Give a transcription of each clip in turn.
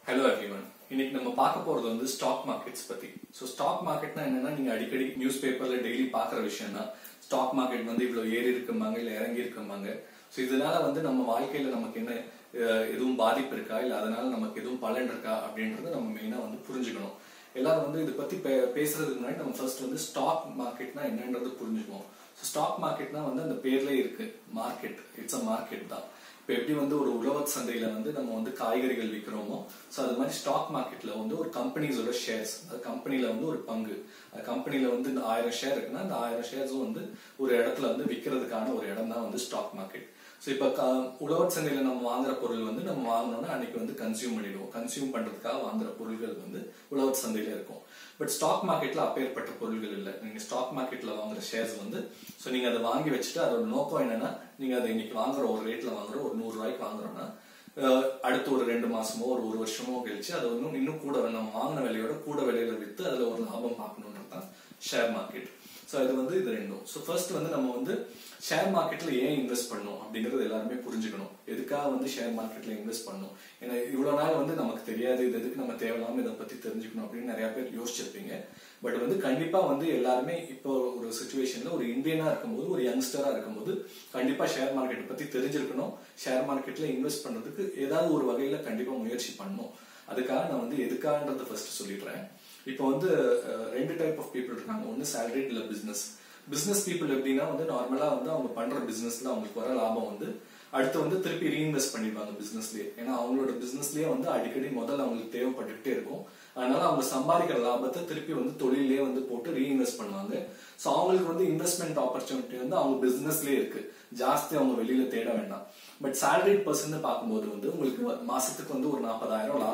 hello everyone இன்னைக்கு நம்ம பார்க்க போறது வந்து ஸ்டாக் மார்க்கெட்ஸ் பத்தி ஸோ ஸ்டாக் மார்க்கெட்னா என்னன்னா நீங்க அடிக்கடி நியூஸ் பேப்பர்ல டெய்லி பாக்குற விஷயம் தான் ஸ்டாக் மார்க்கெட் வந்து இவ்வளவு ஏறி இருக்குமாங்க இல்ல இறங்கி இருக்குமாங்க ஸோ இதனால வந்து நம்ம வாழ்க்கையில நமக்கு என்ன அஹ், எதுவும் பாதிப்பு இருக்கா இல்ல அதனால நமக்கு எதுவும் பலன் இருக்கா அப்படின்றத நம்ம மெயினா வந்து புரிஞ்சுக்கணும் எல்லாரும் வந்து இதை பத்தி பே- பேசுறதுக்கு முன்னாடி நம்ம ஃபர்ஸ்ட் வந்து ஸ்டாக் மார்க்கெட்னா என்னன்றது புரிஞ்சுக்குவோம் ஸோ ஸ்டாக் மார்க்கெட்னா வந்து அந்த பேர்லயே இருக்கு மார்க்கெட் இட்ஸ் அ மார்க்கெட் தான் இப்போ எப்படி வந்து ஒரு உழவர் சந்தையில வந்து நம்ம வந்து காய்கறிகள் விற்கிறோமோ ஸோ அது மாதிரி ஸ்டாக் மார்க்கெட்ல வந்து ஒரு கம்பெனிஸோட ஷேர்ஸ் அது கம்பெனில வந்து ஒரு பங்கு அது கம்பெனில வந்து இந்த ஆயிரம் ஷேர் இருக்குன்னா அந்த ஆயிரம் ஷேர்ஸும் வந்து ஒரு இடத்துல வந்து விற்கிறதுக்கான ஒரு இடம் தான் வந்து ஸ்டாக் மார்க்கெட் ஸோ இப்போ உழவர் சந்தையில நம்ம வாங்குற பொருள் வந்து நம்ம வாங்கினோம்னா அன்னைக்கு வந்து கன்சியூம் பண்ணிடுவோம் கன்சியூம் பண்றதுக்காக வாங்குற பொருள்கள் வந்து உழவர் சந்தையில இருக்கும் பட் ஸ்டாக் மார்க்கெட்ல அப்பேற்பட்ட பொருள்கள் இல்லை நீங்க ஸ்டாக் மார்க்கெட்ல வாங்குற ஷேர்ஸ் வந்து ஸோ நீங்க அதை வாங்கி வச்சுட்டு அதோட நோக்கம் என்னன்னா நீங்க அதை இன்னைக்கு வாங்குற ஒரு ரேட்ல வாங்குற ஒரு நூறு ரூபாய்க்கு வாங்குறோம்னா அஹ், அடுத்த ஒரு ரெண்டு மாசமோ ஒரு ஒரு வருஷமோ கழிச்சு அதை இன்னும் இன்னும் கூட நம்ம வாங்கின விலையோட கூட விலையில வித்து அதுல ஒரு லாபம் பார்க்கணுன்றது தான் ஷேர் மார்க்கெட் ஸோ இது வந்து இது ரெண்டும் ஸோ ஃபர்ஸ்ட் வந்து நம்ம வந்து ஷேர் மார்க்கெட்ல ஏன் இன்வெஸ்ட் பண்ணணும் அப்படிங்கறது எல்லாருமே புரிஞ்சுக்கணும் எதுக்காக வந்து ஷேர் மார்க்கெட்ல இன்வெஸ்ட் பண்ணணும் ஏன்னா இவ்வளவு நாள் வந்து நமக்கு தெரியாது இது எதுக்கு நம்ம தேவையில்லாம இதை பத்தி தெரிஞ்சுக்கணும் அப்படின்னு நிறைய பேர் யோசிச்சிருப்பீங்க பட் வந்து கண்டிப்பா வந்து எல்லாருமே இப்போ ஒரு சுச்சுவேஷன்ல ஒரு இந்தியனா இருக்கும்போது ஒரு யங்ஸ்டரா இருக்கும்போது கண்டிப்பா ஷேர் மார்க்கெட் பத்தி தெரிஞ்சிருக்கணும் ஷேர் மார்க்கெட்ல இன்வெஸ்ட் பண்றதுக்கு ஏதாவது ஒரு வகையில கண்டிப்பா முயற்சி பண்ணணும் அதுக்காக நான் வந்து எதுக்காகன்றத ஃபர்ஸ்ட் சொல்லிடுறேன் இப்போ வந்து அஹ், ரெண்டு டைப் ஆஃப் பீப்புள் இருக்காங்க ஒன்னு salaried இல்ல பிசினஸ் பிசினஸ் பீப்புள் எப்படின்னா வந்து நார்மலா வந்து அவங்க பண்ற பிசினஸ்ல அவங்களுக்கு வர லாபம் வந்து அடுத்து வந்து திருப்பி ரீஇன்வெஸ்ட் பண்ணிடுவாங்க பிசினஸ்லயே ஏன்னா அவங்களோட பிசினஸ்லயே வந்து அடிக்கடி முதல்ல அவங்களுக்கு தேவைப்பட்டுக்கிட்டே இருக்கும் அதனால அவங்க சம்பாதிக்கிற லாபத்தை திருப்பி வந்து தொழிலே வந்து போட்டு ரீஇன்வெஸ்ட் பண்ணுவாங்க ஸோ அவங்களுக்கு வந்து இன்வெஸ்ட்மெண்ட் ஆப்பர்ச்சுனிட்டி வந்து அவங்க பிசினஸ்லயே இருக்கு ஜாஸ்தி அவங்க வெளியில தேட வேண்டாம் பட் சேலரிட் பர்சன் பார்க்கும்போது வந்து உங்களுக்கு வ- மாசத்துக்கு வந்து ஒரு நாற்பதாயிரம்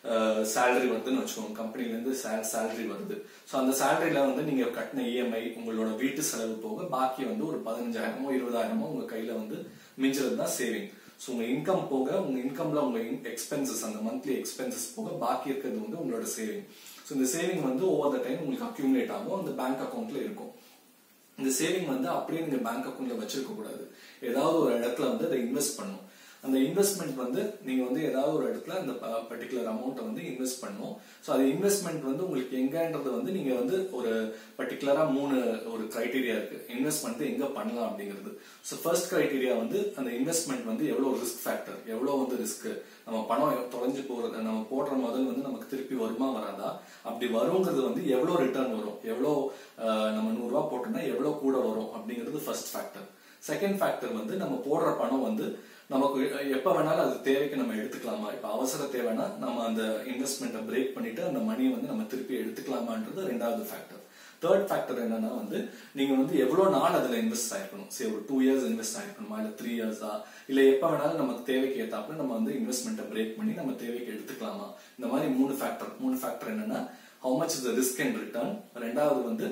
சேலரி வருதுன்னு வச்சுக்கோங்க கம்பெனில இருந்து சேலரி வருது ஸோ அந்த சேலரியில வந்து நீங்க கட்டின இஎம்ஐ உங்களோட வீட்டு செலவு போக பாக்கி வந்து ஒரு பதினஞ்சாயிரமோ இருபதாயிரமோ உங்க கையில வந்து மிஞ்சுறது தான் சேவிங் ஸோ உங்க இன்கம் போக உங்க இன்கம்ல உங்க எக்ஸ்பென்சஸ் அந்த மந்த்லி எக்ஸ்பென்சஸ் போக பாக்கி இருக்கிறது வந்து உங்களோட சேவிங் ஸோ இந்த சேவிங் வந்து ஓவர் த டைம் உங்களுக்கு அக்யூமுலேட் ஆகும் அந்த பேங்க் அக்கௌண்ட்ல இருக்கும் இந்த சேவிங் வந்து அப்படியே நீங்க பேங்க் அக்கௌண்ட்ல வச்சிருக்க கூடாது ஏதாவது ஒரு இடத்துல வந்து அதை இன்வெஸ்ட் பண்ணும் அந்த இன்வெஸ்ட்மெண்ட் வந்து நீங்க வந்து ஏதாவது ஒரு இடத்துல அந்த பர்டிகுலர் அமௌண்ட்டை வந்து இன்வெஸ்ட் பண்ணும் ஸோ அது இன்வெஸ்ட்மெண்ட் வந்து உங்களுக்கு எங்கன்றது வந்து நீங்க வந்து ஒரு பர்டிகுலரா மூணு ஒரு கிரைட்டீரியா இருக்கு இன்வெஸ்ட்மெண்ட் எங்க பண்ணலாம் அப்படிங்கிறது ஸோ ஃபர்ஸ்ட் கிரைட்டீரியா வந்து அந்த இன்வெஸ்ட்மெண்ட் வந்து எவ்வளவு ரிஸ்க் ஃபேக்டர் எவ்வளவு வந்து ரிஸ்க் நம்ம பணம் எவ்- தொலைஞ்சு போறது நம்ம போடுற முதல் வந்து நமக்கு திருப்பி வருமா வராதா அப்படி வருங்கிறது வந்து எவ்வளவு ரிட்டர்ன் வரும் எவ்வளவு அஹ், நம்ம நூறு ரூபாய் போட்டோம்னா எவ்வளவு கூட வரும் அப்படிங்கிறது ஃபர்ஸ்ட் ஃபேக்டர் செகண்ட் ஃபேக்டர் வந்து நம்ம போடுற பணம் வந்து நமக்கு எப்ப வேணாலும் அது தேவைக்கு நம்ம எடுத்துக்கலாமா இப்ப அவசர தேவைன்னா நம்ம அந்த இன்வெஸ்ட்மெண்ட்டை பிரேக் பண்ணிட்டு அந்த மணியை வந்து நம்ம திருப்பி எடுத்துக்கலாமான்றது ரெண்டாவது ஃபேக்டர் தேர்ட் ஃபேக்டர் என்னன்னா வந்து நீங்க வந்து எவ்வளவு நாள் அதுல இன்வெஸ்ட் ஆயிருக்கணும் சரி ஒரு டூ இயர்ஸ் இன்வெஸ்ட் ஆயிருக்கணுமா இல்ல த்ரீ இயர்ஸா இல்ல எப்ப வேணாலும் நமக்கு தேவைக்கு ஏத்தாப்புல நம்ம வந்து இன்வெஸ்ட்மெண்ட்டை பிரேக் பண்ணி நம்ம தேவைக்கு எடுத்துக்கலாமா இந்த மாதிரி மூணு ஃபேக்டர் மூணு ஃபேக்டர் என்னன்னா how much is the risk and return ரெண்டாவது வந்து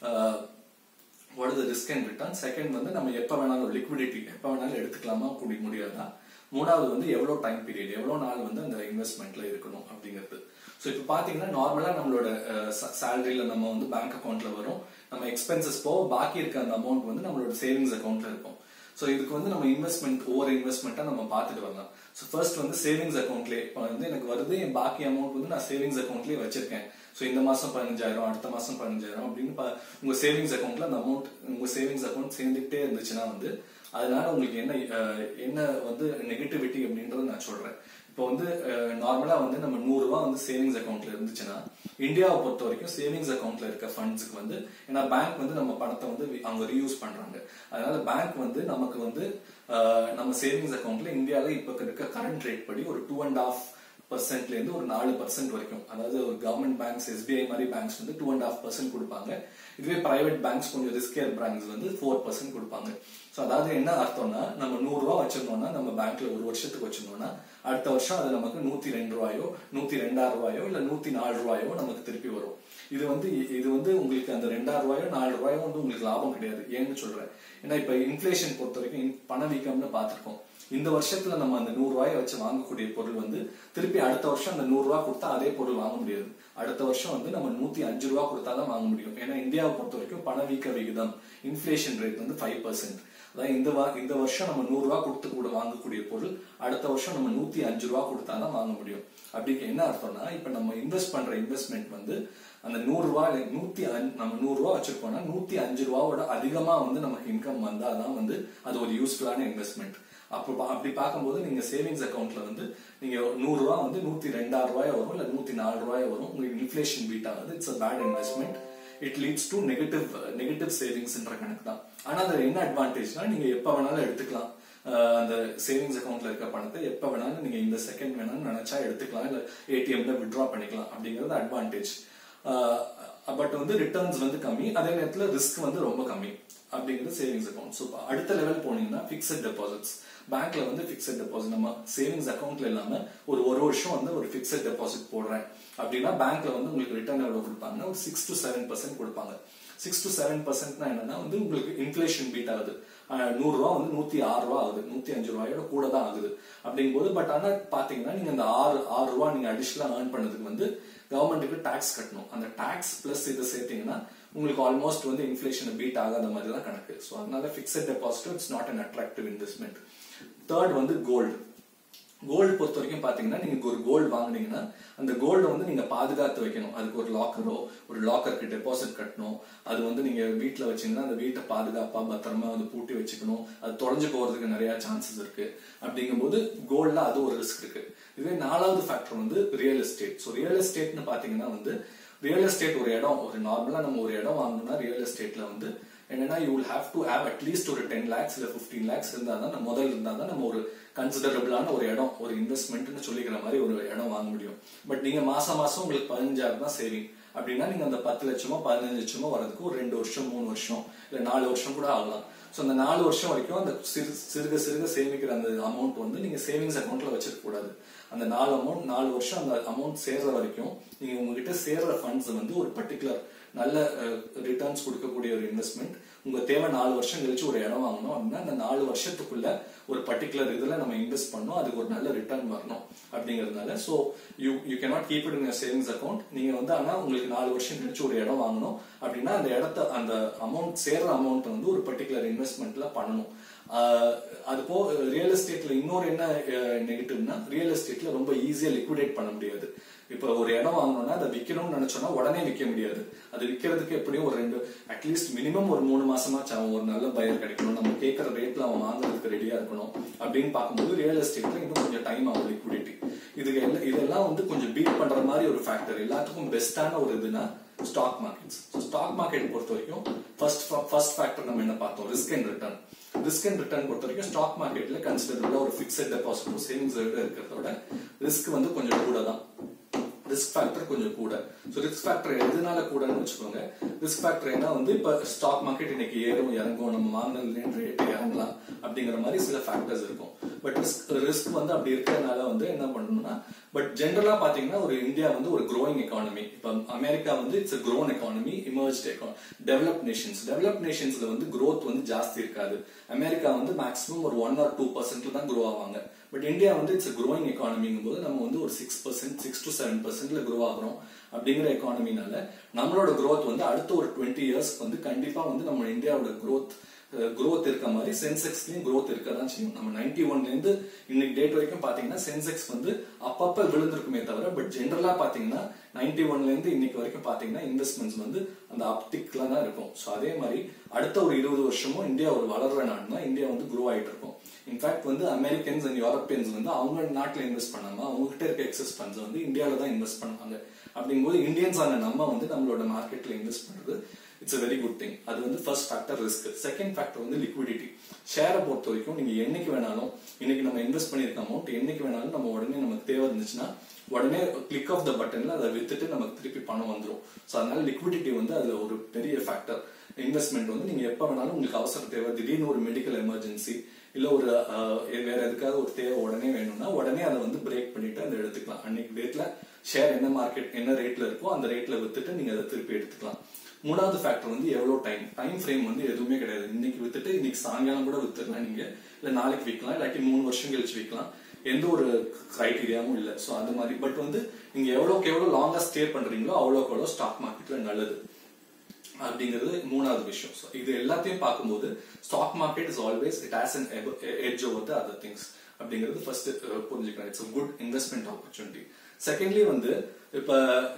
what is risk and return second வந்து நம்ம எப்ப வேணாலும் லிக்விடிட்டி எப்ப வேணாலும் எடுத்துக்கலாமா கூடி முடியாதா மூணாவது வந்து எவ்வளவு டைம் பீரியட் எவ்வளவு நாள் வந்து அந்த இன்வெஸ்ட்மெண்ட்ல இருக்கணும் அப்படிங்கிறது ஸோ இப்போ பாத்தீங்கன்னா நார்மலா நம்மளோட சேலரியில நம்ம வந்து பேங்க் அக்கௌண்ட்ல வரும் நம்ம எக்ஸ்பென்சஸ் போக பாக்கி இருக்க அந்த அமௌண்ட் வந்து நம்மளோட சேவிங்ஸ் அக்கௌண்ட்ல இருக்கும் ஸோ இதுக்கு வந்து நம்ம இன்வெஸ்ட்மெண்ட் ஒவ்வொரு இன்வெஸ்ட்மெண்ட்டா நம்ம பார்த்துட்டு வரலாம் ஸோ ஃபர்ஸ்ட் வந்து சேவிங்ஸ் அக்கௌண்ட்லேயே இப்போ வந்து எனக்கு வருது என் பாக்கி அமௌண்ட் வந்து நான் சேவிங்ஸ் அக்கௌண்ட்லேயே வச்சிருக்கேன் ஸோ இந்த மாசம் பதினஞ்சாயிரம் அடுத்த மாசம் பதினஞ்சாயிரம் அப்படின்னு பா- உங்க சேவிங்ஸ் அக்கௌண்ட்ல அந்த அமௌண்ட் உங்க சேவிங்ஸ் அக்கௌண்ட் சேர்ந்துக்கிட்டே இருந்துச்சுன்னா வந்து அதனால உங்களுக்கு என்ன அஹ், என்ன வந்து நெகட்டிவிட்டி அப்படின்றத நான் சொல்றேன் இப்போ வந்து நார்மலா வந்து நம்ம நூறு ரூபாய் வந்து சேவிங்ஸ் அக்கௌண்ட்ல இருந்துச்சுன்னா இந்தியாவை பொறுத்த வரைக்கும் சேவிங்ஸ் அக்கௌண்ட்ல இருக்க ஃபண்ட்ஸ்க்கு வந்து ஏன்னா பேங்க் வந்து நம்ம பணத்தை வந்து வி- அவங்க ரீயூஸ் பண்றாங்க அதனால பேங்க் வந்து நமக்கு வந்து அஹ், நம்ம சேவிங்ஸ் அக்கௌண்ட்ல இந்தியாவில் இப்போ இருக்க கரண்ட் ரேட் படி ஒரு டூ அண்ட் ஆஃப் பர்சன்ட்ல இருந்து ஒரு நாலு பர்சன்ட் வரைக்கும் அதாவது ஒரு கவர்மெண்ட் பேங்க்ஸ் எஸ்பிஐ மாதிரி பேங்க்ஸ் வந்து டூ அண்ட் ஆஃப் பர்சன்ட் கொடுப்பாங்க இதுவே பிரைவேட் பேங்க்ஸ் கொஞ்சம் ரிஸ்கியர் பேங்க்ஸ் வந்து ஃபோர் பர்சன்ட் கொடுப்பாங்க ஸோ அதாவது என்ன அர்த்தம்னா நம்ம நூறு ரூபா வச்சிருந்தோம்னா நம்ம பேங்க்ல ஒரு வருஷத்துக்கு வச்சிருந்தோம்னா அடுத்த வருஷம் அது நமக்கு நூத்தி ரெண்டு ரூபாயோ நூத்தி ரெண்டாயிரம் ரூபாயோ இல்ல நூத்தி நாலு ரூபாயோ நமக்கு திருப்பி வரும் இது வந்து இது வந்து உங்களுக்கு அந்த ரெண்டாயிரம் ரூபாயோ நாலு ரூபாயோ வந்து உங்களுக்கு லாபம் கிடையாது ஏன்னு சொல்றேன் ஏன்னா இப்ப இன்ஃபிளேஷன் பொறுத்த வரைக்கும் in- பணவீக்கம்னு பார்த்திருக்கோம் இந்த வருஷத்துல நம்ம அந்த நூறு ரூபாயை வச்சு வாங்கக்கூடிய பொருள் வந்து திருப்பி அடுத்த வருஷம் அந்த நூறு ரூபாய் கொடுத்தா அதே பொருள் வாங்க முடியாது அடுத்த வருஷம் வந்து நம்ம நூத்தி அஞ்சு ரூபாய் கொடுத்தா தான் வாங்க முடியும் ஏன்னா இந்தியாவை பொறுத்த வரைக்கும் பணவீக்க விகிதம் இன்ஃபிளேஷன் ரேட் வந்து ஃபைவ் பர்சன்ட் அதான் இந்த வா இந்த வருஷம் நம்ம நூறு ரூபாய் கொடுத்து கூட வாங்கக்கூடிய பொருள் அடுத்த வருஷம் நம்ம நூத்தி அஞ்சு ரூபாய் கொடுத்தா தான் வாங்க முடியும் அப்படிக்கு என்ன அர்த்தம்னா இப்ப நம்ம இன்வெஸ்ட் பண்ற இன்வெஸ்ட்மெண்ட் வந்து அந்த நூறு ரூபாய் நூத்தி அஞ்சு- நம்ம நூறு ரூபாய் வச்சிருக்கோம்னா நூத்தி அஞ்சு ரூபாவோட அதிகமா வந்து நமக்கு இன்கம் வந்தாதான் வந்து அது ஒரு யூஸ்ஃபுல்லான இன்வெஸ்ட்மெண்ட் அப்போ பா- அப்படி பார்க்கும்போது நீங்க சேவிங்ஸ் அக்கௌண்ட்ல வந்து நீங்க நூறு ரூபாய் வந்து நூத்தி ரெண்டாயிரம் ரூபாய் வரும் இல்ல நூத்தி நாலு ரூபாய் வரும் உங்களுக்கு இன்ஃபிளேஷன் பீட் ஆகுது it's a bad investment it leads to negative negative சேவிங்ஸ்ன்ற கணக்கு தான் ஆனா அதுல என்ன அட்வான்டேஜ்னா நீங்க எப்ப வேணாலும் எடுத்துக்கலாம் அஹ் அந்த சேவிங்ஸ் அக்கௌண்ட்ல இருக்க பணத்தை எப்ப வேணாலும் நீங்க இந்த செகண்ட் வேணாலும் நினைச்சா எடுத்துக்கலாம் இல்ல ஏடிஎம்ல வித்ட்ரா பண்ணிக்கலாம் அப்படிங்கிறது அட்வான்டேஜ் பட் வந்து ரிட்டர்ன்ஸ் வந்து கம்மி அதே நேரத்துல ரிஸ்க் வந்து ரொம்ப கம்மி அப்படிங்கிறது சேவிங்ஸ் அக்கௌண்ட் ஸோ அடுத்த லெவல் போனீங்கன்னா பிக்சட் டெபாசிட்ஸ் பேங்க்ல வந்து பிக்சட் டெபாசிட் நம்ம சேவிங்ஸ் அக்கௌண்ட்ல இல்லாம ஒரு ஒரு வருஷம் வந்து ஒரு பிக்சட் டெபாசிட் போடுறேன் அப்படின்னா பேங்க்ல வந்து உங்களுக்கு ரிட்டர்ன் எவ்வளவு கொடுப்பாங்கன்னா ஒரு சிக்ஸ் டு செவன் பர்சன்ட் கொடுப்பாங்க சிக்ஸ் டு செவன் பர்சன்ட்னா என்னன்னா வந்து உங்களுக்கு இன்ஃபிளேஷன் பீட் ஆகுது ஆஹ் நூறு ரூபா வந்து நூத்தி ஆறு ரூபா ஆகுது நூத்தி அஞ்சு ரூபாயோட கூட தான் ஆகுது அப்படிங்கும்போது பட் ஆனா பாத்தீங்கன்னா நீங்க அந்த ஆறு ஆறு ரூபா நீங்க அடிஷனலா ஏர்ன் பண்ணதுக்கு வந்து கவர்மெண்ட்டுக்கு டாக்ஸ் கட்டணும் அந்த டாக்ஸ் பிளஸ் இதை சேர்த்தீங்கன்னா உங்களுக்கு ஆல்மோஸ்ட் வந்து இன்ஃபிளேஷனை பீட் ஆகாத மாதிரி தான் கணக்கு ஸோ அதனால fixed deposit it's not an attractive investment third வந்து கோல்டு கோல்டு பொறுத்த வரைக்கும் பாத்தீங்கன்னா நீங்க ஒரு கோல்டு வாங்குனீங்கன்னா அந்த கோல்டை வந்து நீங்க பாதுகாத்து வைக்கணும் அதுக்கு ஒரு லாக்கரோ ஒரு லாக்கருக்கு டெபாசிட் கட்டணும் அது வந்து நீங்க வீட்ல வச்சீங்கன்னா அந்த வீட்டை பாதுகாப்பா பத்திரமா வந்து பூட்டி வச்சுக்கணும் அது தொலைஞ்சு போறதுக்கு நிறைய சான்சஸ் இருக்கு அப்படிங்கும்போது கோல்ட்ல அது ஒரு ரிஸ்க் இருக்கு இதுவே நாலாவது ஃபேக்டர் வந்து ரியல் எஸ்டேட் ஸோ ரியல் எஸ்டேட்னு பாத்தீங்கன்னா வந்து ரியல் எஸ்டேட் ஒரு இடம் ஒரு நார்மலா நம்ம ஒரு இடம் வாங்கணும்னா ரியல் எஸ்டேட்ல வந்து என்னன்னா you will have to have at least ஒரு டென் லேக்ஸ் இல்ல ஃபிஃப்டீன் லேக்ஸ் இருந்தா தான் நம்ம முதல் இருந்தா தான் நம்ம ஒரு கன்சிடரபிளான ஒரு இடம் ஒரு இன்வெஸ்ட்மெண்ட்னு சொல்லிக்கிற மாதிரி ஒரு இடம் வாங்க முடியும் பட் நீங்க மாசம் மாசம் உங்களுக்கு பதினஞ்சாயிரம் தான் சேவிங் அப்படின்னா நீங்க அந்த பத்து லட்சமோ பதினஞ்சு லட்சமோ வரதுக்கு ஒரு ரெண்டு வருஷம் மூணு வருஷம் இல்ல நாலு வருஷம் கூட ஆகலாம் ஸோ அந்த நாலு வருஷம் வரைக்கும் அந்த சிறு சிறுக சிறுக சேமிக்கிற அந்த அமௌண்ட் வந்து நீங்க சேவிங்ஸ் அக்கௌண்ட்ல வச்சிருக்க கூடாது அந்த நாலு அமௌண்ட் நாலு வருஷம் அந்த அமௌண்ட் சேர்ற வரைக்கும் நீங்க உங்ககிட்ட சேர்ற ஃபண்ட்ஸ் வந்து ஒரு பர்டிகுலர் நல்ல ரிட்டர்ன்ஸ் கொடுக்கக்கூடிய ஒரு இன்வெஸ்ட்மெண்ட் உங்க தேவை நாலு வருஷம் கழிச்சு ஒரு இடம் வாங்கணும் அப்படின்னா அந்த நாலு வருஷத்துக்குள்ள ஒரு பர்டிகுலர் இதுல நம்ம இன்வெஸ்ட் பண்ணோம் அதுக்கு ஒரு நல்ல ரிட்டர்ன் வரணும் அப்படிங்கறதுனால so you you cannot keep it in savings account நீங்க வந்து ஆனா உங்களுக்கு நாலு வருஷம் கழிச்சு ஒரு இடம் வாங்கணும் அப்படின்னா அந்த இடத்த அந்த அமௌண்ட் சேர்ற அமௌண்ட் வந்து ஒரு பர்டிகுலர் இன்வெஸ்ட்மெண்ட்ல பண்ணணும் ஆஹ் அது போ ரியல் எஸ்டேட்ல இன்னொரு என்ன நெகட்டிவ்னா ரியல் எஸ்டேட்ல ரொம்ப ஈஸியா லிக்விடேட் பண்ண முடியாது இப்போ ஒரு இடம் வாங்கணும்னா அதை விற்கணும்னு நினைச்சோம்னா உடனே விற்க முடியாது அது விற்கிறதுக்கு எப்படியும் ஒரு ரெண்டு அட்லீஸ்ட் மினிமம் ஒரு மூணு மாசமாச்சும் அவன் ஒரு நல்ல பையர் கிடைக்கணும் நம்ம கேட்கற ரேட்ல அவன் வாங்குறதுக்கு ரெடியா இருக்கணும் அப்படின்னு பார்க்கும்போது ரியல் எஸ்டேட்ல இன்னும் கொஞ்சம் டைம் ஆகும் லிக்விடிட்டி இதுக்கு எல்லாம் இதெல்லாம் வந்து கொஞ்சம் பீட் பண்ற மாதிரி ஒரு ஃபேக்டர் எல்லாத்துக்கும் பெஸ்டான ஒரு இதுனா ஸ்டாக் மார்க்கெட்ஸ் ஸ்டாக் மார்க்கெட் பொறுத்த வரைக்கும் ஃபர்ஸ்ட் ஃபர்ஸ்ட் ஃபேக்டர் நம்ம என்ன பார்த்தோம் risk and return risk and return பொறுத்த வரைக்கும் ஸ்டாக் மார்க்கெட்ல கன்சிடரபிளா ஒரு ஃபிக்ஸட் டெபாசிட் சேவிங்ஸ் இருக்கிறதோட ரிஸ்க் வந்து கொஞ்சம் கூட தான் ரிஸ்க் ஃபேக்டர் கொஞ்சம் கூட ஸோ ரிஸ்க் ஃபேக்டர் எதனால கூடன்னு வச்சுக்கோங்க ரிஸ்க் ஃபேக்டர் என்ன வந்து இப்போ ஸ்டாக் மார்க்கெட் இன்னைக்கு ஏறும் இறங்கும் நம்ம வாங்கினதுலேயும் ரேட் இறங்கலாம் அப்படிங்கிற மாதிரி சில ஃபேக்டர்ஸ் இருக்கும் பட் ரிஸ்க் ரிஸ்க் வந்து அப்படி இருக்கிறதுனால வந்து என்ன பண்ணணும்னா பட் ஜென்ரலா பாத்தீங்கன்னா ஒரு இந்தியா வந்து ஒரு க்ரோயிங் எக்கானமி இப்போ அமெரிக்கா வந்து it's grown economy emerge develop nations develop நேஷன்ஸ்ல வந்து growth வந்து ஜாஸ்தி இருக்காது அமெரிக்கா வந்து மேக்ஸிமம் ஒரு ஒன் ஆர் டூ பர்சன்ட்ல தான் க்ரோ ஆவாங்க பட் இந்தியா வந்து இட்ஸ் க்ரோயிங் எக்கானமிங்கும் போது நம்ம வந்து ஒரு six percent six to seven பர்சன்ட்ல க்ரோ ஆகிறோம் அப்படிங்கிற எக்கானமினால நம்மளோட growth வந்து அடுத்த ஒரு டுவெண்ட்டி இயர்ஸ் வந்து கண்டிப்பா வந்து நம்ம இந்தியாவோட growth growth இருக்க மாதிரி சென்செக்ஸ்லயும் growth இருக்க தான் செய்யும் நம்ம நைன்டி ஒன்ல இருந்து இன்னைக்கு டேட் வரைக்கும் பாத்தீங்கன்னா சென்செக்ஸ் வந்து அப்பப்ப விழுந்திருக்குமே தவிர பட் ஜென்ரலா பாத்தீங்கன்னா நைன்டி ஒன்ல இருந்து இன்னைக்கு வரைக்கும் பாத்தீங்கன்னா இன்வெஸ்ட்மெண்ட்ஸ் வந்து அந்த அப்டிக்ல தான் இருக்கும் ஸோ அதே மாதிரி அடுத்த ஒரு இருபது வருஷமும் இந்தியா ஒரு வளர்ற நாடுனா இந்தியா வந்து க்ரோ ஆயிட்டு இருக்கும் இன்ஃபேக்ட் வந்து அமெரிக்கன்ஸ் அண்ட் யூரோப்பியன்ஸ் வந்து அவங்க நாட்டுல இன்வெஸ்ட் பண்ணாம அவங்க கிட்ட இருக்க எக்ஸஸ் ஃபண்ட்ஸ் வந்து இந்தியாவில தான் இன்வெஸ்ட் பண்ணுவாங்க அப்படிங்கும்போது இந்தியன்ஸ் ஆன நம்ம வந்து நம்மளோட மார்க்கெட்ல இன்வெஸ்ட் பண்றது it's a very good thing அது வந்து first factor risk second factor வந்து லிக்விடிட்டி ஷேரை பொறுத்த வரைக்கும் நீங்க என்னைக்கு வேணாலும் இன்னைக்கு நம்ம இன்வெஸ்ட் பண்ணிருக்க அமௌண்ட் என்னைக்கு வேணாலும் நம்ம உடனே நமக்கு தேவை இருந்துச்சுன்னா உடனே கிளிக் ஆஃப் த பட்டன்ல அதை வித்துட்டு நமக்கு திருப்பி பணம் வந்துரும் ஸோ அதனால லிக்விடிட்டி வந்து அதுல ஒரு பெரிய ஃபேக்டர் இன்வெஸ்ட்மெண்ட் வந்து நீங்க எப்ப வேணாலும் உங்களுக்கு அவசர தேவை திடீர்னு ஒரு மெடிக்கல் எமர்ஜென்சி இல்ல ஒரு அஹ், வேற எதுக்காவது ஒரு தேவை உடனே வேணும்னா உடனே அதை வந்து பிரேக் பண்ணிட்டு அதை எடுத்துக்கலாம் அன்னைக்கு டேட்ல ஷேர் என்ன மார்க்கெட் என்ன ரேட்ல இருக்கோ அந்த ரேட்ல வித்துட்டு நீங்க அதை திருப்பி எடுத்துக்கலாம் மூணாவது ஃபேக்டர் வந்து எவ்வளவு டைம் டைம் ஃப்ரேம் வந்து எதுவுமே கிடையாது இன்னைக்கு வித்துட்டு இன்னைக்கு சாயங்காலம் கூட வித்துடலாம் நீங்க இல்ல நாளைக்கு விற்கலாம் இல்லாட்டி மூணு வருஷம் கழிச்சு விற்கலாம் எந்த ஒரு கிரைட்டீரியாவும் இல்ல சோ அது மாதிரி பட் வந்து நீங்க எவ்வளவுக்கு எவ்வளவு லாங்கா ஸ்டே பண்றீங்களோ அவ்வளவுக்கு எவ்வளவு ஸ்டாக் மார்க்கெட்ல நல்லது அப்படிங்கிறது மூணாவது விஷயம் So, இது எல்லாத்தையும் பார்க்கும்போது stock market is always it has an edge over the other things அப்படிங்கிறது ஃபர்ஸ்ட் புரிஞ்சுக்கலாம் it's good investment opportunity secondly வந்து இப்ப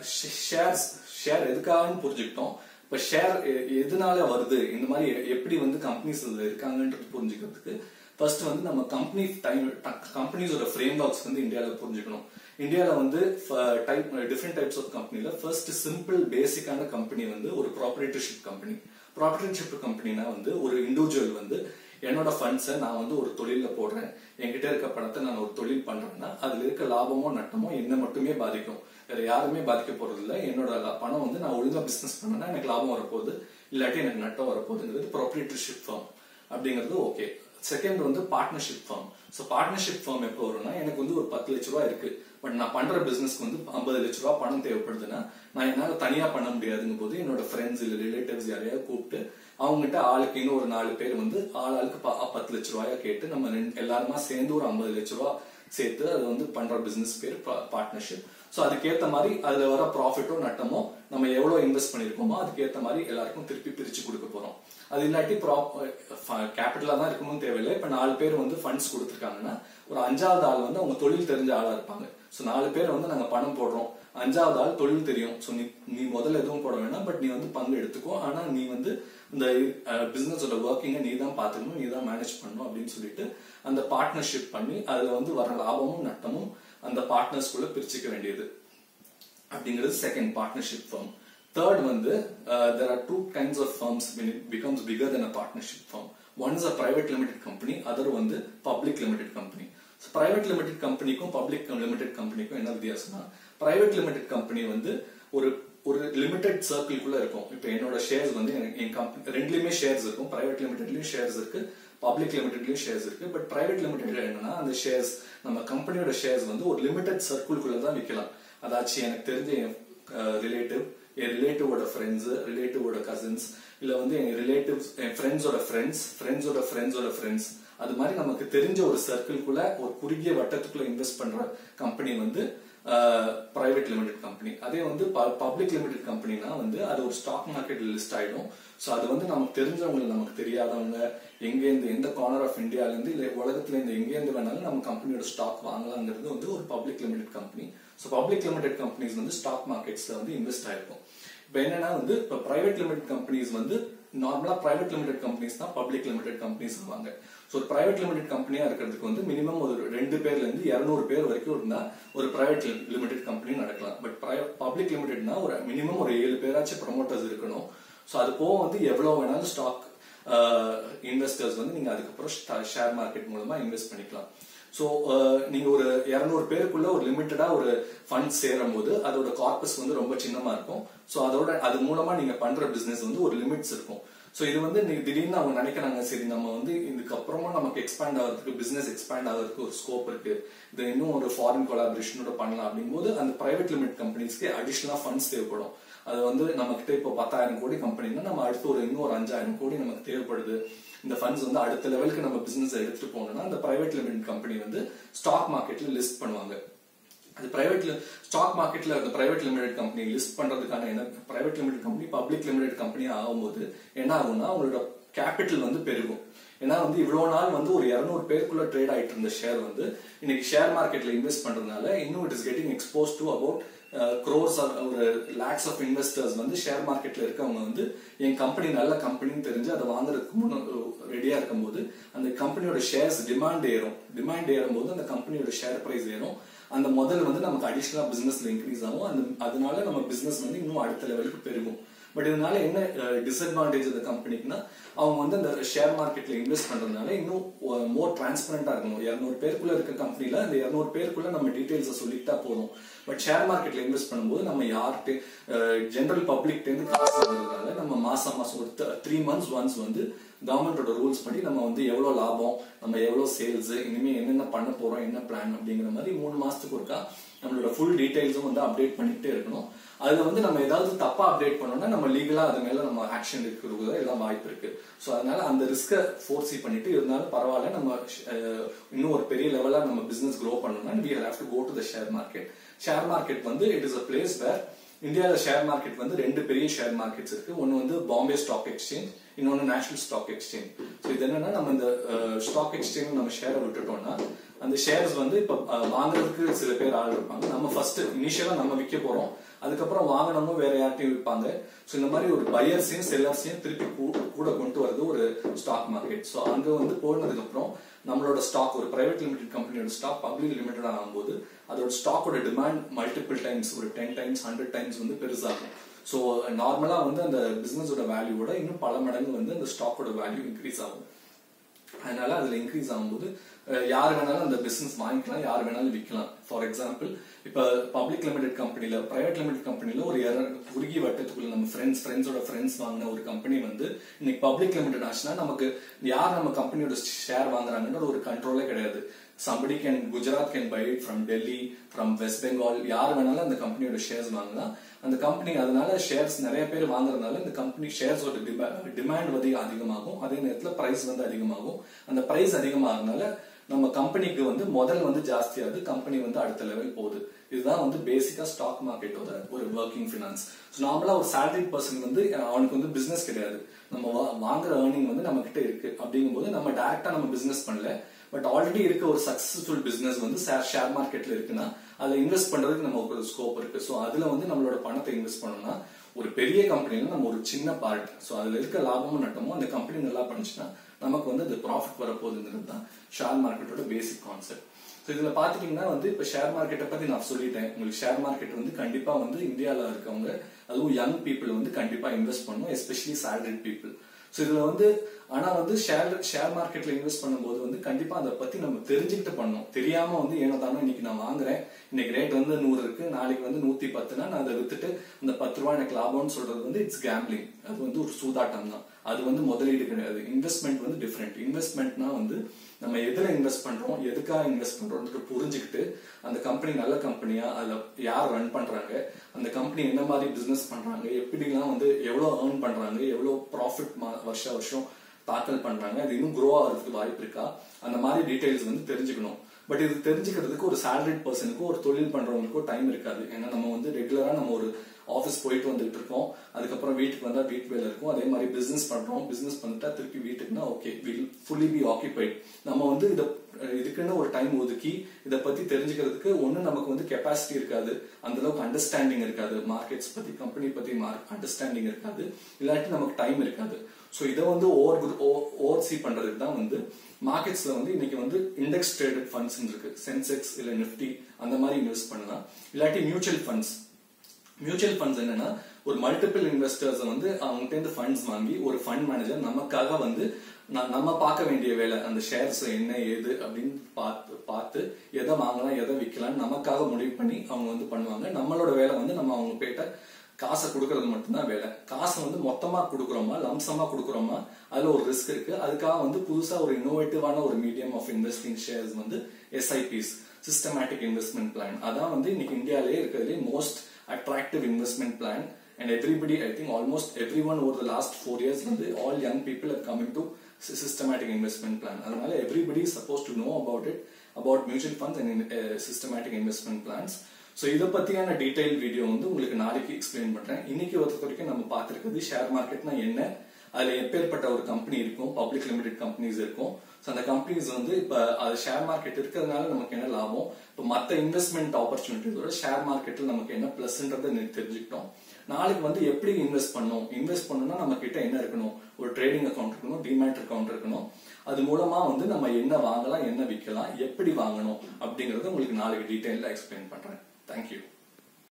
ஷேர்ஸ் ஷேர் எதுக்காகன்னு புரிஞ்சுக்கிட்டோம் இப்ப ஷேர் எதனால வருது இந்த மாதிரி எ- எப்படி வந்து கம்பெனிஸ் இருக்காங்கன்றது புரிஞ்சுக்கிறதுக்கு ஃபர்ஸ்ட் வந்து நம்ம கம்பெனி டைம் கம்பெனிஸோட ஃப்ரேம் ஒர்க்ஸ் வந்து இந்தியாவில் புரிஞ்சுக்கணும் இந்தியாவில் வந்து டைப் டிஃப்ரெண்ட் டைப்ஸ் ஆஃப் கம்பெனில ஃபர்ஸ்ட் சிம்பிள் பேசிக்கான கம்பெனி வந்து ஒரு ப்ராப்பரேட்டர்ஷிப் கம்பெனி ப்ராப்பரேட்டர்ஷிப் கம்பெனினா வந்து ஒரு இண்டிவிஜுவல் வந்து என்னோட ஃபண்ட்ஸை நான் வந்து ஒரு தொழில போடுறேன் என்கிட்ட இருக்க பணத்தை நான் ஒரு தொழில் பண்றேன்னா அதுல இருக்க லாபமோ நட்டமோ என்ன மட்டுமே பாதிக்கும் வேற யாருமே பாதிக்க போறது இல்ல என்னோட லா- பணம் வந்து நான் ஒழுங்கா பிசினஸ் பண்ணேன்னா எனக்கு லாபம் வரப்போகுது இல்லாட்டி எனக்கு நட்டம் வரப்போகுதுங்கிறது ப்ராப்பரேட்டர்ஷிப் ஃபார்ம் அப்படிங்கிறது ஓகே செகண்ட் வந்து partnership firm so partnership firm எப்போ வரும்னா எனக்கு வந்து ஒரு பத்து லட்ச ரூபா இருக்கு பட் நான் பண்ற பிசினஸ்க்கு வந்து ஐம்பது லட்ச ரூபா பணம் தேவைப்படுதுன்னா நான் என்னால தனியா பண்ண முடியாதுங்க போது என்னோட ஃப்ரெண்ட்ஸ் இல்ல ரிலேட்டிவ்ஸ் யாரையாவது கூப்பிட்டு அவங்ககிட்ட ஆளுக்கு இன்னும் ஒரு நாலு பேர் வந்து ஆள் ஆளுக்கு ப- பத்து லட்ச ரூபாயா கேட்டு நம்ம ரெண்டு- எல்லாருமா சேர்ந்து ஒரு ஐம்பது லட்ச ரூபா சேர்த்து அது வந்து பண்ற பிசினஸ் பேர் பார்ட்னர்ஷிப் ஸோ அதுக்கேத்த மாதிரி அதுல வர ப்ராஃபிட்டோ நட்டமோ நம்ம எவ்வளவு இன்வெஸ்ட் பண்ணிருக்கோமோ அதுக்கேத்த மாதிரி எல்லாருக்கும் திருப்பி பிரிச்சு கொடுக்க போறோம் அது இல்லாட்டி கேபிட்டலா தான் இருக்கணும்னு தேவையில்லை இப்ப நாலு பேர் வந்து ஃபண்ட்ஸ் கொடுத்துருக்காங்கன்னா ஒரு அஞ்சாவது ஆள் வந்து அவங்க தொழில் தெரிஞ்ச ஆளா இருப்பாங்க ஸோ நாலு பேர் வந்து நாங்க பணம் போடுறோம் அஞ்சாவது ஆள் தொழில் தெரியும் ஸோ நீ நீ முதல்ல எதுவும் போட வேணாம் பட் நீ வந்து பங்கு எடுத்துக்கோ ஆனா நீ வந்து இந்த பிசினஸோட ஒர்க்கிங்கை நீ தான் பார்த்துக்கணும் நீ தான் மேனேஜ் பண்ணணும் அப்படின்னு சொல்லிட்டு அந்த பார்ட்னர்ஷிப் பண்ணி அதுல வந்து வர லாபமும் நட்டமும் அந்த பார்ட்னர்ஸ்குள்ள பிரிச்சுக்க வேண்டியது அப்படிங்கிறது செகண்ட் பார்ட்னர்ஷிப் firm தேர்ட் வந்து there are two kinds of firms when it becomes bigger than a partnership firm one is a private limited company other வந்து public limited company so private limited கம்பெனிக்கும் public limited கம்பெனிக்கும் என்ன வித்தியாசம்னா private limited company வந்து ஒரு ஒரு limited சர்க்கிள்குள்ள இருக்கும் இப்போ என்னோட ஷேர்ஸ் வந்து எனக்கு- என் கம்பெனி ரெண்டுலயுமே ஷேர்ஸ் இருக்கும் பிரைவேட் லிமிடெட்லயும் ஷேர்ஸ் இருக்கு பப்ளிக் லிமிடெட்லயும் ஷேர்ஸ் இருக்கு பட் பிரைவேட் லிமிடெட்ல என்னன்னா அந்த ஷேர்ஸ் நம்ம கம்பெனியோட ஷேர்ஸ் வந்து ஒரு லிமிடெட் சர்க்கிள்குள்ள தான் விற்கலாம் அதாச்சும் எனக்கு தெரிஞ்ச என் ரிலேட்டிவ் என் ரிலேட்டிவோட ஃப்ரெண்ட்ஸ் ரிலேட்டிவோட கசின்ஸ் இல்ல வந்து என் ரிலேட்டிவ்ஸ் என் ஃப்ரெண்ட்ஸோட ஃப்ரெண்ட்ஸ் ஃப்ரெண்ட்ஸோட ஃப்ரெண்ட்ஸோட ஃப்ரெண்ட்ஸ் அது மாதிரி நமக்கு தெரிஞ்ச ஒரு சர்க்கிள்குள்ள ஒரு குறுகிய வட்டத்துக்குள்ள இன்வெஸ்ட் பண்ற கம்பெனி வந்து பிரைவேட் லிமிடெட் கம்பெனி அதே வந்து பப்ளிக் லிமிடெட் கம்பெனினா வந்து அது ஒரு ஸ்டாக் மார்க்கெட்ல லிஸ்ட் ஆயிடும் ஸோ அது வந்து நமக்கு தெரிஞ்சவங்க நமக்கு தெரியாதவங்க எங்கேருந்து எந்த கார்னர் ஆஃப் இந்தியால இருந்து இல்ல உலகத்துல இருந்து எங்கேருந்து வேணாலும் நம்ம கம்பெனியோட ஸ்டாக் வாங்கலாங்கிறது வந்து ஒரு public limited company so public limited companies வந்து ஸ்டாக் மார்க்கெட்ஸ்ல வந்து இன்வெஸ்ட் ஆயிருக்கும் இப்போ என்னன்னா வந்து இப்போ பிரைவேட் லிமிடெட் கம்பெனிஸ் வந்து நார்மலா பிரைவேட் லிமிடெட் கம்பெனிஸ் தான் பப்ளிக் லிமிடெட் கம்பெனிஸ் சொல்லுவாங்க ஸோ ஒரு பிரைவேட் லிமிடெட் கம்பெனியா இருக்கிறதுக்கு வந்து மினிமம் ஒரு ரெண்டு பேர்ல இருந்து இருநூறு பேர் வரைக்கும் இருந்தா ஒரு பிரைவேட் லிமிடெட் கம்பெனி நடக்கலாம் பட் பப்ளிக் லிமிடெட்னா ஒரு மினிமம் ஒரு ஏழு பேராச்சும் ப்ரொமோட்டர்ஸ் இருக்கணும் ஸோ அது போக வந்து எவ்வளவு வேணாலும் ஸ்டாக் இன்வெஸ்டர்ஸ் வந்து நீங்க அதுக்கப்புறம் ஷேர் மார்க்கெட் மூலமா இன்வெஸ்ட் பண்ணிக்கலாம் ஸோ நீங்க ஒரு இருநூறு பேருக்குள்ள ஒரு லிமிட்டடா ஒரு ஃபண்ட் சேரும் போது அதோட கார்பஸ் வந்து ரொம்ப சின்னமா இருக்கும் ஸோ அதோட அது மூலமா நீங்க பண்ற பிசினஸ் வந்து ஒரு லிமிட்ஸ் இருக்கும் ஸோ இது வந்து நீங்க திடீர்னு அவங்க நினைக்கிறாங்க சரி நம்ம வந்து இதுக்கப்புறமா நமக்கு எக்ஸ்பேண்ட் ஆகிறதுக்கு பிசினஸ் எக்ஸ்பேண்ட் ஆகிறதுக்கு ஒரு ஸ்கோப் இருக்கு இது இன்னும் ஒரு ஃபாரின் கொலாபரேஷனோட பண்ணலாம் அப்படிங்கும்போது அந்த பிரைவேட் லிமிட் கம்பெனிஸ்க்கு அடிஷனலா ஃபண்ட்ஸ் தேவைப்படும் அது வந்து நம்ம கிட்ட இப்போ பத்தாயிரம் கோடி கம்பெனினா நம்ம அடுத்து ஒரு இன்னும் ஒரு அஞ்சாயிரம் கோடி நமக்கு தேவைப்படுது இந்த ஃபண்ட்ஸ் வந்து அடுத்த லெவலுக்கு நம்ம பிசினஸ் எடுத்துட்டு போகணும்னா அந்த பிரைவேட் லிமிடெட் கம்பெனி வந்து ஸ்டாக் மார்க்கெட்ல லிஸ்ட் பண்ணுவாங்க அது பிரைவேட்ல ஸ்டாக் மார்க்கெட்ல அந்த பிரைவேட் லிமிடெட் கம்பெனி லிஸ்ட் பண்றதுக்கான என்ன private limited company public limited company ஆகும்போது என்ன ஆகும்னா அவங்களோட கேபிட்டல் வந்து பெருகும் ஏன்னா வந்து இவ்வளவு நாள் வந்து ஒரு இருநூறு பேருக்குள்ள ட்ரேட் ஆயிட்டு இருந்த ஷேர் வந்து இன்னைக்கு ஷேர் மார்க்கெட்ல இன்வெஸ்ட் பண்றதுனால இன்னும் it is getting expose to about crores ஒரு லேக்ஸ் ஆஃப் இன்வெஸ்டர்ஸ் வந்து ஷேர் மார்க்கெட்ல இருக்கவங்க வந்து என் கம்பெனி நல்ல கம்பெனின்னு தெரிஞ்சு அதை வாங்குறதுக்கு முன்ன ரெடியா இருக்கும்போது அந்த கம்பெனியோட ஷேர்ஸ் டிமாண்ட் ஏறும் டிமாண்ட் ஏறும் போது அந்த கம்பெனியோட ஷேர் பிரைஸ் ஏறும் அந்த முதல் வந்து நமக்கு அடிஷனலா பிசினஸ்ல இன்க்ரீஸ் ஆகும் அந்த அதனால நம்ம பிசினஸ் வந்து இன்னும் அடுத்த லெவலுக்கு பெருகும் பட் இதனால என்ன டிஸ்அட்வான்டேஜ் அந்த கம்பெனிக்குன்னா அவங்க வந்து அந்த ஷேர் மார்க்கெட்ல இன்வெஸ்ட் பண்றதுனால இன்னும் மோர் டிரான்ஸ்பரண்டா இருக்கணும் இருநூறு பேருக்குள்ள இருக்க கம்பெனில அந்த இருநூறு பேருக்குள்ள நம்ம டீடைல்ஸ் சொல்லிட்டா போதும் பட் ஷேர் மார்க்கெட்ல இன்வெஸ்ட் பண்ணும்போது நம்ம யார்கிட்ட ஜென்ரல் பப்ளிக் இருந்து காசு வாங்குறதுனால நம்ம மாசம் மாசம் ஒரு த்ரீ மந்த்ஸ் ஒன்ஸ் வந்து கவர்மெண்டோட ரூல்ஸ் படி நம்ம வந்து எவ்வளவு லாபம் நம்ம எவ்வளவு சேல்ஸ் இனிமே என்னென்ன பண்ண போறோம் என்ன பிளான் அப்படிங்கிற மாதிரி மூணு மாசத்துக்கு ஒருக்கா நம்மளோட ஃபுல் டீடைல்ஸும் வந்து அப்டேட் பண்ணிக்கிட்டே இருக்கணும் அதுல வந்து நம்ம ஏதாவது தப்பா அப்டேட் பண்ணோம்னா நம்ம லீகலா அது மேல நம்ம ஆக்ஷன் எடுக்கிறது எல்லாம் வாய்ப்பு இருக்கு ஸோ அதனால அந்த ரிஸ்கை ஃபோர்ஸி பண்ணிட்டு இருந்தாலும் பரவாயில்ல நம்ம இன்னும் ஒரு பெரிய லெவலா நம்ம பிசினஸ் க்ரோ பண்ணணும்னா we have to go to the share market share market வந்து it is a place where இந்தியாவில் ஷேர் மார்க்கெட் வந்து ரெண்டு பெரிய ஷேர் மார்க்கெட்ஸ் இருக்கு ஒன்னு வந்து பாம்பே ஸ்டாக் எக்ஸ்சேஞ்ச் இன்னொன்னு நேஷனல் ஸ்டாக் எக்ஸ்சேஞ்ச் ஸோ இது என்னன்னா நம்ம இந்த ஸ்டாக் எக்ஸ்சேஞ்ச் நம்ம ஷேரை விட்டுட்டோம்னா அந்த ஷேர்ஸ் வந்து இப்ப அஹ், வாங்குறதுக்கு சில பேர் ஆள் இருப்பாங்க நம்ம ஃபர்ஸ்ட் இனிஷியலா நம்ம விற்க போறோம் அதுக்கப்புறம் வாங்கினவங்க வேற யார்ட்டையும் விற்பாங்க ஸோ இந்த மாதிரி ஒரு பையர்ஸையும் செல்லர்ஸையும் திருப்பி கூ- கூட கொண்டு வரது ஒரு ஸ்டாக் மார்க்கெட் ஸோ அங்க வந்து போனதுக்கு அப்புறம் நம்மளோட ஸ்டாக் ஒரு பிரைவேட் லிமிடெட் கம்பெனியோட ஸ்டாக் பப்ளிக் லிமிடெட் ஆகும்போது அதோட ஸ்டாக்கோட டிமாண்ட் மல்டிபிள் டைம்ஸ் ஒரு டென் டைம்ஸ் ஹண்ட்ரட் டைம்ஸ் வந்து பெருசாகும் ஸோ நார்மலா வந்து அந்த பிசினஸோட வேல்யூவோட இன்னும் பல மடங்கு வந்து அந்த ஸ்டாக்கோட வேல்யூ இன்க்ரீஸ் ஆகும் அதனால அதுல இன்க்ரீஸ் ஆகும்போது அஹ், யார் வேணாலும் அந்த பிசினஸ் வாங்கிக்கலாம் யார் வேணாலும் விற்கலாம் ஃபார் எக்ஸாம்பிள் இப்ப பப்ளிக் லிமிடெட் கம்பெனில பிரைவேட் லிமிடெட் கம்பெனில ஒரு இர- குறுகிய வட்டத்துக்குள்ள நம்ம ஃப்ரெண்ட்ஸ் ஃப்ரெண்ட்ஸோட ஃப்ரெண்ட்ஸ் வாங்கின ஒரு கம்பெனி வந்து இன்னைக்கு பப்ளிக் லிமிடெட் ஆச்சுன்னா நமக்கு யார் நம்ம கம்பெனியோட ஷேர் வாங்குறாங்கன்ற ஒரு கண்ட்ரோலே கிடையாது somebody can Gujarat can buy it from Delhi from West Bengal யார் வேணாலும் அந்த கம்பெனியோட ஷேர்ஸ் வாங்கலாம் அந்த கம்பெனி அதனால ஷேர்ஸ் நிறைய பேர் வாங்குறதுனால இந்த கம்பெனி ஷேர்ஸோட டிமாண்ட் வந்து அதிகமாகும் அதே நேரத்துல பிரைஸ் வந்து அதிகமாகும் அந்த பிரைஸ் அதிகமாகறதுனால நம்ம கம்பெனிக்கு வந்து முதல் வந்து ஜாஸ்தியாகுது கம்பெனி வந்து அடுத்த லெவல் போகுது இதுதான் வந்து பேசிக்கா ஸ்டாக் மார்க்கெட்டோட ஒரு ஒர்க்கிங் ஃபினான்ஸ் நார்மலா ஒரு salaried பர்சன் வந்து அஹ், அவனுக்கு வந்து பிசினஸ் கிடையாது நம்ம வா- வாங்குற ஏர்னிங் வந்து நம்ம கிட்ட இருக்கு அப்படிங்கும்போது நம்ம டைரக்டா நம்ம பிசினஸ் பண்ணல பட் ஆல்ரெடி இருக்க ஒரு சக்சஸ்ஃபுல் பிசினஸ் வந்து ஷேர் மார்க்கெட்ல இருக்குன்னா அதுல இன்வெஸ்ட் பண்றதுக்கு நமக்கு ஒரு ஸ்கோப் இருக்கு ஸோ அதுல வந்து நம்மளோட பணத்தை இன்வெஸ்ட் பண்ணோம்னா ஒரு பெரிய கம்பெனில நம்ம ஒரு சின்ன பார்ட் ஸோ அதுல இருக்க லாபமும் நட்டமும் அந்த கம்பெனி நல்லா பண்ணுச்சுன்னா நமக்கு வந்து அது ப்ராஃபிட் வரப்போகுதுங்கிறது தான் ஷேர் மார்க்கெட்டோட பேசிக் கான்செப்ட் ஸோ இதுல பாத்துட்டீங்கன்னா வந்து இப்ப ஷேர் மார்க்கெட்டை பத்தி நான் சொல்லிட்டேன் உங்களுக்கு ஷேர் மார்க்கெட் வந்து கண்டிப்பா வந்து இந்தியால இருக்கவங்க அதுவும் யங் பீப்புள் வந்து கண்டிப்பா இன்வெஸ்ட் பண்ணணும் எஸ்பெஷலி salaried பீப்புள் ஸோ இதுல வந்து ஆனா வந்து ஷேர் ஷேர் மார்க்கெட்ல இன்வெஸ்ட் பண்ணும்போது வந்து கண்டிப்பா அதை பத்தி நம்ம தெரிஞ்சுக்கிட்டு பண்ணணும் தெரியாம வந்து ஏனோ தானோ இன்னைக்கு நான் வாங்குறேன் இன்னைக்கு ரேட் வந்து நூறு இருக்கு நாளைக்கு வந்து நூத்தி பத்துனா நான் அதை வித்துட்டு இந்த பத்து ரூபாய் எனக்கு லாபம்னு சொல்றது வந்து இட்ஸ் கேம்பிளிங் அது வந்து ஒரு சூதாட்டம் தான் அது வந்து முதலீடு கிடையாது இன்வெஸ்ட்மெண்ட் வந்து டிஃப்ரெண்ட் இன்வெஸ்ட்மெண்ட்னா வந்து நம்ம எதுல இன்வெஸ்ட் பண்றோம் எதுக்காக இன்வெஸ்ட் பண்றோம்னு புரிஞ்சுக்கிட்டு அந்த கம்பெனி நல்ல கம்பெனியா அதுல யார் ரன் பண்றாங்க அந்த கம்பெனி என்ன மாதிரி பிசினஸ் பண்றாங்க எப்படிலாம் வந்து எவ்வளவு ஏர்ன் பண்றாங்க எவ்வளவு ப்ராஃபிட் வருஷ வருஷம் தாக்கல் பண்றாங்க அது இன்னும் க்ரோ ஆகிறதுக்கு வாய்ப்பு இருக்கா அந்த மாதிரி டீடைல்ஸ் வந்து தெரிஞ்சுக்கணும் பட் இது தெரிஞ்சுக்கிறதுக்கு ஒரு salaried பர்சனுக்கு ஒரு தொழில் பண்றவங்களுக்கும் டைம் இருக்காது ஏன்னா நம்ம வந்து ரெகுலரா நம்ம ஒரு ஆஃபீஸ் போயிட்டு வந்துட்டு இருக்கோம் அதுக்கப்புறம் வீட்டுக்கு வந்தா வீட்டு வேலை இருக்கும் அதே மாதிரி பிசினஸ் பண்றோம் பிசினஸ் பண்ணிட்டா திருப்பி வீட்டுக்குன்னா okay will fully be occupied நம்ம வந்து இத இதுக்குன்னு ஒரு டைம் ஒதுக்கி இத பத்தி தெரிஞ்சுக்கிறதுக்கு ஒண்ணு நமக்கு வந்து கெப்பாசிட்டி இருக்காது அந்த அளவுக்கு அண்டர்ஸ்டாண்டிங் இருக்காது மார்க்கெட்ஸ் பத்தி கம்பெனி பத்தி அண்டர்ஸ்டாண்டிங் இருக்காது இல்லாட்டி நமக்கு டைம் இருக்காது ஸோ இதை வந்து ஓவர் ஓவர் சி பண்றதுக்கு தான் வந்து மார்க்கெட்ஸ்ல வந்து இன்னைக்கு வந்து இண்டெக்ஸ் ட்ரேடட் ஃபண்ட்ஸ் இருக்கு சென்செக்ஸ் இல்ல நிஃப்டி அந்த மாதிரி இன்வெஸ்ட் பண்ணலாம் இல்லாட்டி மியூச்சுவல் ஃபண்ட்ஸ் மியூச்சுவல் ஃபண்ட்ஸ் என்னன்னா ஒரு மல்டிபிள் இன்வெஸ்டர்ஸ் வந்து அவங்ககிட்ட இருந்து ஃபண்ட்ஸ் வாங்கி ஒரு ஃபண்ட் மேனேஜர் நமக்காக வந்து ந- நம்ம பார்க்க வேண்டிய வேலை அந்த ஷேர்ஸ் என்ன ஏது அப்படின்னு பார்த்து பார்த்து எதை வாங்கலாம் எதை விற்கலாம் நமக்காக முடிவு பண்ணி அவங்க வந்து பண்ணுவாங்க நம்மளோட வேலை வந்து நம்ம அவங்க போயிட்ட காசை கொடுக்கறது மட்டும்தான் வேலை காசை வந்து மொத்தமா கொடுக்குறோமா லம்சமா கொடுக்குறோமா அதுல ஒரு ரிஸ்க் இருக்கு அதுக்காக வந்து புதுசா ஒரு இன்னோவேட்டிவான ஒரு மீடியம் ஆஃப் இன்வெஸ்டிங் ஷேர்ஸ் வந்து எஸ்ஐபிஸ் சிஸ்டமேட்டிக் இன்வெஸ்ட்மெண்ட் பிளான் அதான் வந்து இன்னைக்கு இந்தியாவிலேயே இருக்கிறதுலே most attractive investment plan and everybody I think almost every one over the last four years வந்து all young people are coming to systematic investment plan அதனால everybody suppose to know about it about mutual funds and systematic investment plans so இதை பத்தியான detail video வந்து உங்களுக்கு நாளைக்கு explain பண்றேன் இன்னைக்கு ஒருத்த வரைக்கும் நம்ம பார்த்திருக்கிறது ஷேர் மார்க்கெட்னா என்ன அதுல எப்பேற்பட்ட ஒரு கம்பெனி இருக்கும் பப்ளிக் லிமிடெட் கம்பெனிஸ் இருக்கும் ஸோ அந்த கம்பெனிஸ் வந்து இப்ப அது ஷேர் மார்க்கெட் இருக்கிறதுனால நமக்கு என்ன லாபம் இப்போ மற்ற இன்வெஸ்ட்மெண்ட் ஆப்பர்ச்சுனிட்டிஸோட ஷேர் மார்க்கெட்ல நமக்கு என்ன பிளஸ்ன்றதை தெரிஞ்சுக்கிட்டோம் நாளைக்கு வந்து எப்படி இன்வெஸ்ட் பண்ணணும் இன்வெஸ்ட் பண்ணணும்னா நம்ம கிட்ட என்ன இருக்கணும் ஒரு ட்ரேடிங் அக்கௌண்ட் இருக்கணும் டிமேட் அக்கௌண்ட் இருக்கணும் அது மூலமா வந்து நம்ம என்ன வாங்கலாம் என்ன விற்கலாம் எப்படி வாங்கணும் அப்படிங்கறத உங்களுக்கு நாளைக்கு டீடைல்ல எக்ஸ்பிளைன் பண்றேன் தேங்க்யூ